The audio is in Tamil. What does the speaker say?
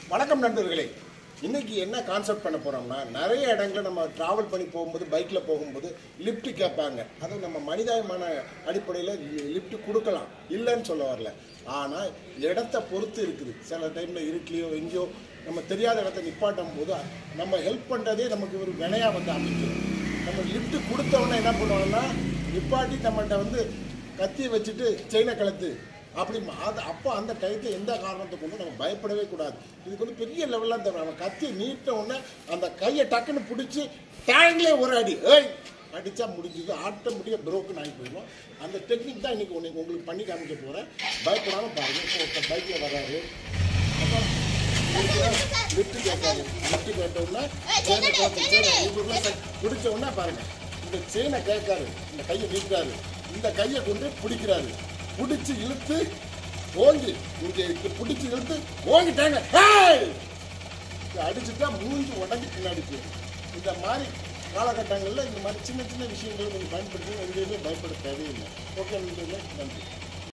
வணக்கம் நண்பர்களே இன்னைக்கு என்ன கான்செப்ட் பண்ண போறோம்னா நிறைய இடங்களை நம்ம டிராவல் பண்ணி போகும்போது பைக்கில் போகும்போது லிஃப்ட் கேட்பாங்க அதுவும் நம்ம மனிதாயமான அடிப்படையில் லிஃப்ட் கொடுக்கலாம் இல்லைன்னு சொல்ல வரல ஆனால் இடத்த பொறுத்து இருக்குது சில டைமில் இருட்லேயோ எங்கேயோ நம்ம தெரியாத இடத்த நிப்பாட்டும் போது நம்ம ஹெல்ப் பண்ணுறதே நமக்கு ஒரு வினையாக வந்து அமைக்கும் நம்ம லிஃப்ட் கொடுத்தவொடனே என்ன பண்ணுவாங்கன்னா நிப்பாட்டி நம்மள்ட்ட வந்து கத்தியை வச்சுட்டு செயினை கலத்து அப்படி ம- அது அப்போ அந்த டயத்தை எந்த காரணத்தை கொண்டு நம்ம பயப்படவே கூடாது இதுக்கு வந்து பெரிய லெவலில் அந்த நம்ம கத்தியை நீட்ட உடனே அந்த கையை டக்குன்னு பிடிச்சி டேங்க்லே ஒரு அடி ஏய் அடித்தா முடிஞ்சது ஆட்டோமேட்டிக்காக ப்ரோக்கன் ஆகி போயிடும் அந்த டெக்னிக் தான் இன்னைக்கு உனக்கு உங்களுக்கு பண்ணி காமிக்க போகிறேன் பயப்படாமல் பாருங்கள் இப்போ ஒருத்தர் பைக்கில் வர்றாரு அப்புறம் லிஃப்ட் கேட்காரு லிஃப்ட் கேட்டோம்னா செயினை பார்த்து செயினை இவருக்குள்ள கை- பிடிச்ச உடனே பாருங்க இந்த செயினை கேட்காரு இந்த கையை நீட்டாரு இந்த கையை கொண்டு பிடிக்கிறாரு பிடிச்சி இழுத்து ஓங்கி இங்க இங்க பிடிச்சி இழுத்து ஓங்கிட்டாங்க ஹேய்! இதை அடிச்சுட்டா மூஞ்சி உடஞ்சி பின்னாடி போயிடும் இந்த மாதிரி காலகட்டங்களில் இந்த மாதிரி சின்ன சின்ன விஷயங்களை நீங்கள் பயன்படுத்தி எங்கேயுமே பயப்பட தேவையில்லை ஓகே நன்றி நன்றி